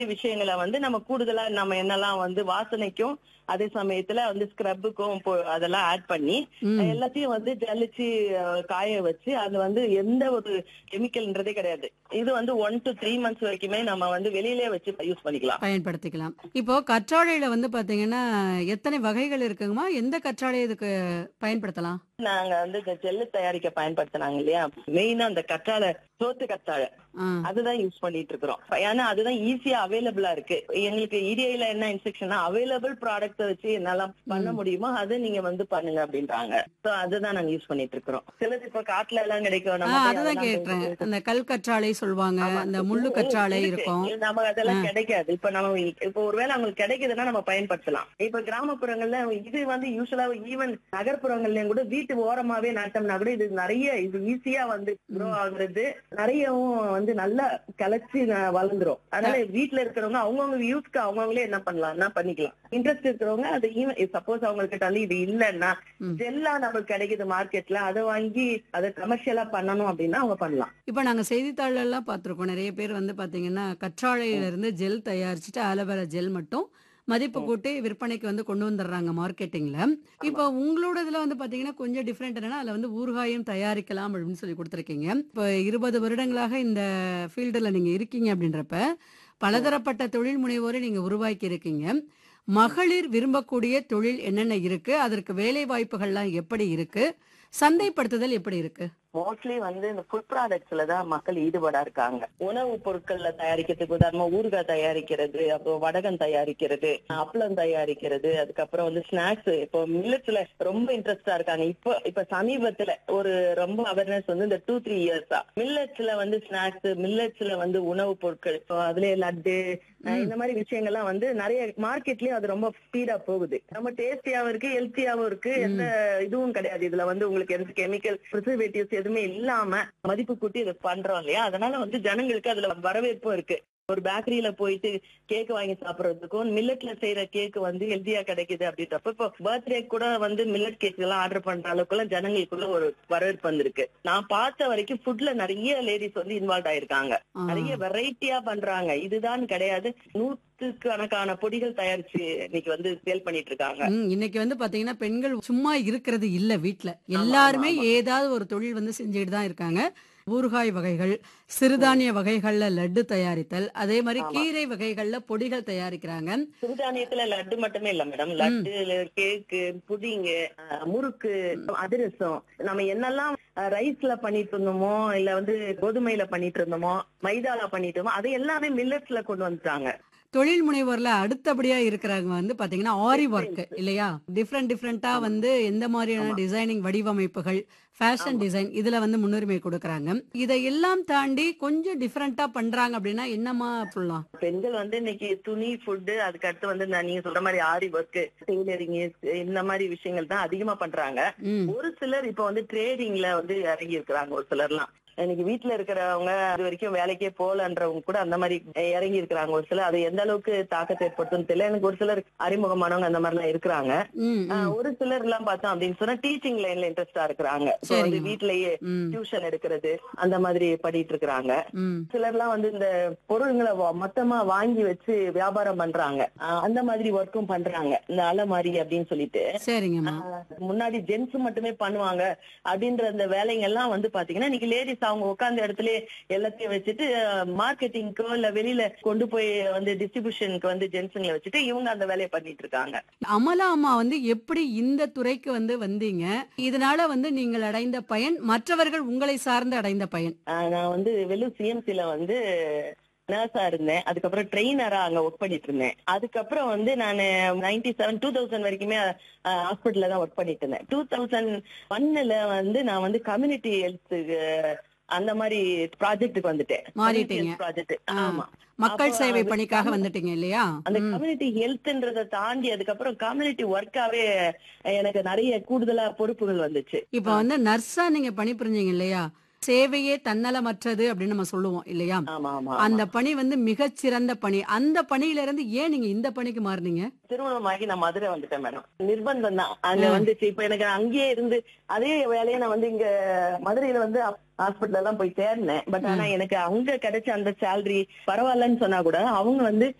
விஷயங்களை வந்து நம்ம கூடுதலா நம்ம என்னெல்லாம் வந்து வாசனைக்கும் அதே சமயத்துல வந்து ஸ்க்ரப்புக்கும் அதெல்லாம் ஆட் பண்ணி ம். எல்லாத்தையும் வந்து ஜலிச்சு அஹ், காய வச்சு அது வந்து எந்த ஒரு கெமிக்கல்ன்றதே கிடையாது இது வந்து ஒன் டு த்ரீ மந்த்ஸ் வரைக்குமே நம்ம வந்து வெளியிலே வச்சு யூஸ் பண்ணிக்கலாம் பயன்படுத்திக்கலாம் இப்போ கற்றாழையில வந்து பாத்தீங்கன்னா எத்தனை வகைகள் இருக்குங்கம்மா எந்த கற்றாழை இதுக்கு பயன்படுத்தலாம் நாங்க வந்து இந்த ஜெல்லு தயாரிக்க பயன்படுத்தினாங்க இல்லையா மெயினா அந்த கற்றாழை சோத்து கற்றாழை ஆ, அதுதான் யூஸ் பண்ணிட்டு இருக்கிறோம் ஏன்னா அதுதான் ஈஸியா அவைலபிளா இருக்கு எங்களுக்கு இடிஐல என்ன இன்ஸ்ட்ரக்ஷன் அவைலபிள் ப்ராடக்ட் வச்சு என்னால பண்ண முடியுமோ அதை நீங்க வந்து பண்ணுங்க அப்படின்றாங்க சோ அதுதான் நாங்க யூஸ் பண்ணிட்டு இருக்கிறோம் சிலது இப்ப காட்டுல எல்லாம் கிடைக்கும் ஆ, நம்ம போய் அதுதான் அதெல்லாம் கேட்டேன் போய் அந்த கல் கற்றாழை சொல்லுவாங்க ஆமா. அந்த முள்ளு கற்றாழை இருக்கு. இருக்கும் இது நமக்கு அதெல்லாம் கிடைக்காது இப்ப நம்ம இப்ப ஒருவேளை அவங்களுக்கு கிடைக்குதுன்னா நம்ம பயன்படுத்தலாம் இப்ப கிராமப்புறங்கள்ல இது வந்து யூஸ்வலா ஈவன் நகர்ப்புறங்கள்லயும் கூட வீட்டு ஓரமாவே நட்டோம்னா கூட இது நிறைய இது ஈஸியா வந்து க்ரோ ஆகுறது நிறையவும் வந்து நல்லா கிளச்சி ந- வளர்ந்துரும் அதனால வீட்டுல இருக்கிறவங்க அவங்கவுங்க யூஸ்க்கு அவங்கவுங்களே என்ன பண்ணலாம்னா பண்ணிக்கலாம் இன்ட்ரெஸ்ட் இருக்கிறவங்க அது ஈவன் சப்போஸ் அவங்ககிட்ட வந்து இது இல்லைன்னா ம். ஜெல்லா நமக்கு கிடைக்குது மார்க்கெட்ல அதை வாங்கி அதை கமர்ஷியலா பண்ணணும் அப்படின்னா அவங்க பண்ணலாம் இப்போ நாங்க செய்தித்தாள்ல எல்லாம் பார்த்திருக்கோம் நிறைய பேர் வந்து பாத்தீங்கன்னா கற்றாழையில இருந்து ஜெல் தயாரிச்சுட்டு ஆலோவேரா ஜெல் மட்டும் மதிப்பு கூட்டி விற்பனைக்கு வந்து கொண்டு வந்துடுறாங்க மார்க்கெட்டிங்ல இப்போ உங்களோட இதுல வந்து பாத்தீங்கன்னா கொஞ்சம் டிஃப்ரெண்ட் என்னன்னா அதுல வந்து ஊறுகாயும் தயாரிக்கலாம் அப்படின்னு சொல்லி கொடுத்துருக்கீங்க இப்போ இருபது வருடங்களாக இந்த ஃபீல்டுல நீங்க இருக்கீங்க அப்படின்றப்ப பலதரப்பட்ட தொழில் முனைவோரை நீங்க உருவாக்கி இருக்கீங்க மகளிர் விரும்பக்கூடிய தொழில் என்னென்ன இருக்கு அதற்கு வேலை வாய்ப்புகள்லாம் எப்படி இருக்கு சந்தைப்படுத்துதல் எப்படி இருக்கு மோஸ்ட்லி வந்து இந்த ஃபுட் ப்ராடக்ட்ஸ்ல தான் மக்கள் ஈடுபாடா இருக்காங்க உணவு பொருட்கள்ல தயாரிக்கிறதுக்கு உதாரணமா ஊறுகாய் தயாரிக்கிறது அப்புறம் வடகம் தயாரிக்கிறது அப்பளம் தயாரிக்கிறது அதுக்கப்புறம் வந்து ஸ்நாக்ஸ் இப்போ மில்லட்ஸ்ல ரொம்ப இன்ட்ரெஸ்டா இருக்காங்க இப்போ இப்ப சமீபத்துல ஒரு ரொம்ப அவேர்னஸ் வந்து இந்த டூ த்ரீ இயர்ஸா மில்லட்ஸ்ல வந்து ஸ்நாக்ஸ் மில்லட்ஸ்ல வந்து உணவு பொருட்கள் இப்போ அதுல லட்டு அஹ் இந்த மாதிரி விஷயங்கள்லாம் வந்து நிறைய மார்க்கெட்லயும் அது ரொம்ப ஸ்பீடா போகுது ரொம்ப டேஸ்டியாவும் இருக்கு ஹெல்த்தியாவும் இருக்கு எந்த இதுவும் கிடையாது இதுல வந்து உங்களுக்கு எந்த கெமிக்கல் ப்ரிசர்வேட்டிவ்ஸ் எதுவுமே இல்லாம மதிப்பு கூட்டி இதை பண்றோம் இல்லையா அதனால வந்து ஜனங்களுக்கு அதுல வரவேற்பும் இருக்கு ஒரு பேக்கரியில போயிட்டு கேக் வாங்கி சாப்பிடுறதுக்கும் மில்லட்ல செய்யற கேக் வந்து ஹெல்த்தியா கிடைக்குது அப்படின்றப்ப இப்போ பர்த்டே கூட வந்து மில்லட் கேக் எல்லாம் ஆர்டர் பண்ற அளவுக்குள்ள ஜனங்களுக்குள்ள ஒரு வரவேற்பு வந்திருக்கு நான் பார்த்த வரைக்கும் ஃபுட்ல நிறைய லேடிஸ் வந்து இன்வால்வ் ஆயிருக்காங்க ஆ. நிறைய வெரைட்டியா பண்றாங்க இதுதான் கிடையாது நூற்றுக்கணக்கான பொடிகள் தயாரிச்சு இன்னைக்கு வந்து சேல் பண்ணிட்டு இருக்காங்க ம், இன்னைக்கு வந்து பாத்தீங்கன்னா பெண்கள் சும்மா இருக்கிறது இல்ல வீட்ல எல்லாருமே ஆமா. ஏதாவது ஒரு தொழில் வந்து செஞ்சுட்டு தான் இருக்காங்க ஊறுகாய் வகைகள் சிறுதானிய வகைகள்ல லட்டு தயாரித்தல் அதே மாதிரி ஆமா. கீரை வகைகள்ல பொடிகள் தயாரிக்கிறாங்க சிறுதானியத்துல லட்டு மட்டுமே இல்ல மேடம் லட்டு கேக்கு புடிங்கு அஹ், முறுக்கு அதிரசம் நம்ம என்னெல்லாம் ரைஸ்ல பண்ணிட்டு இருந்தோமோ இல்ல வந்து கோதுமையில பண்ணிட்டு இருந்தோமோ மைதால பண்ணிட்டு இருந்தோமோ அதை எல்லாமே மில்லட்ஸ்ல கொண்டு வந்துட்டாங்க தொழில் முனைவோர்ல அடுத்தபடியா இருக்கிறவங்க வந்து பாத்தீங்கன்னா ஆரி ஒர்க் இல்லையா டிஃப்ரெண்ட் டிஃப்ரெண்டா வந்து எந்த மாதிரியான ஆமா. டிசைனிங் வடிவமைப்புகள் ஃபேஷன் டிசைன் இதுல வந்து முன்னுரிமை கொடுக்கறாங்க இதையெல்லாம் தாண்டி கொஞ்சம் டிஃப்ரெண்டா பண்றாங்க அப்படின்னா என்னமா சொல்லலாம் பெண்கள் வந்து இன்னைக்கு துணி ஃபுட்டு அதுக்கு அடுத்து வந்து நான் நீங்க சொல்ற மாதிரி ஆரி ஒர்க் டெய்லரிங் இந்த மாதிரி விஷயங்கள் தான் அதிகமா பண்றாங்க ம் ஒரு சிலர் இப்ப வந்து ட்ரேடிங்ல வந்து இறங்கி இருக்கிறாங்க ஒரு சிலர்லாம் இன்னைக்கு வீட்டுல இருக்கிறவங்க அது வரைக்கும் வேலைக்கே போகலன்றவங்க கூட அந்த மாதிரி இறங்கி இருக்கிறாங்க ஒரு சிலர் அது எந்த அளவுக்கு தாக்கத்தை ஏற்படுத்தும் தெரியல எனக்கு ஒரு சிலர் அறிமுகமானவங்க அந்த மாதிரி எல்லாம் இருக்கிறாங்க ம் ஆஹ் ம், ஒரு சிலர் எல்லாம் பார்த்தோம் அப்படின்னு சொன்னா டீச்சிங் லைன்ல இன்ட்ரெஸ்டா இருக்கிறாங்க So வந்து சரிங்க. வீட்லயே ம் டியூஷன் எடுக்கிறது அந்த மாதிரி பண்ணிட்டு இருக்கிறாங்க ம் சிலர்லாம் வந்து இந்த பொருள்களை வா- மொத்தமா வாங்கி வச்சு வியாபாரம் பண்றாங்க ஆஹ் அந்த மாதிரி ஒர்க்கும் பண்றாங்க இந்த அலமாரி அப்படின்னு சொல்லிட்டு சரிங்கம்மா ஆஹ் முன்னாடி ஜென்ஸ் மட்டுமே பண்ணுவாங்க அப்படின்ற அந்த வேலைங்க எல்லாம் வந்து பாத்தீங்கன்னா இன்னைக்கு லேடிஸ் அவங்க உட்கார்ந்த இடத்துல எல்லாத்தையும் வச்சுட்டு மார்க்கெட்டிங்க்கோ இல்ல வெளியில கொண்டு போய் வந்து டிஸ்ட்ரிபியூஷனுக்கு வந்து ஜென்ஸுங்களை வச்சுட்டு இவங்க அந்த வேலையை பண்ணிட்டு இருக்காங்க அமலா அம்மா வந்து எப்படி இந்த துறைக்கு வந்து வந்தீங்க இதனால வந்து நீங்கள் அடைந்த பயன் மற்றவர்கள் உங்களை சார்ந்து அடைந்த பயன் ஆஹ் நான் வந்து வெள்ளூர் சிஎம்சில வந்து நர்ஸா இருந்தேன் அதுக்கப்புறம் ட்ரெயினரா அங்க ஒர்க் பண்ணிட்டு இருந்தேன் அதுக்கப்புறம் வந்து நான் நைன்டி செவன் டூ தௌசண்ட் வரைக்குமே ஹாஸ்பிட்டல்ல தான் ஒர்க் பண்ணிட்டு இருந்தேன் டூ தௌசண்ட் ஒன்னுல வந்து நான் வந்து கம்யூனிட்டி ஹெல்த்துக்கு அந்த மாதிரி ப்ராஜெக்ட்டுக்கு வந்துட்டேன் மாறிட்டீங்க. ப்ராஜெக்ட் ஆ. ஆமா மக்கள் அப்போ சேவை அது பணிக்காக வந்துட்டீங்க இல்லையா அந்த ம். கம்யூனிட்டி ஹெல்த்ன்றத தாண்டி அதுக்கப்புறம் கம்யூனிட்டி ஒர்க்காவே எனக்கு நிறைய கூடுதலா பொறுப்புகள் வந்துச்சு இப்ப வந்து நர்ஸா நீங்க பணிபுரிஞ்சீங்க இல்லையா சேவையே தன்னலமற்றது அப்படின்னு நம்ம சொல்லுவோம் இல்லையா ஆமா ஆமா அந்த பணி வந்து மிகச்சிறந்த பணி அந்த பணியில இருந்து ஏன் நீங்க இந்த பணிக்கு மாறுனீங்க திருமணமாகி நான் மதுரை வந்துட்டேன் மேடம் நிர்பந்தம் தான் அங்க ம். வந்துச்சு இப்ப எனக்கு அங்கேயே இருந்து அதே வேலையை நான் வந்து இங்க மதுரையில வந்து அப்- ஹாஸ்பிட்டல் எல்லாம் போய் தேடினேன் பட் ஆனா எனக்கு அங்க கிடைச்ச அந்த சேலரி பரவாயில்லன்னு சொன்னா கூட அவங்க வந்து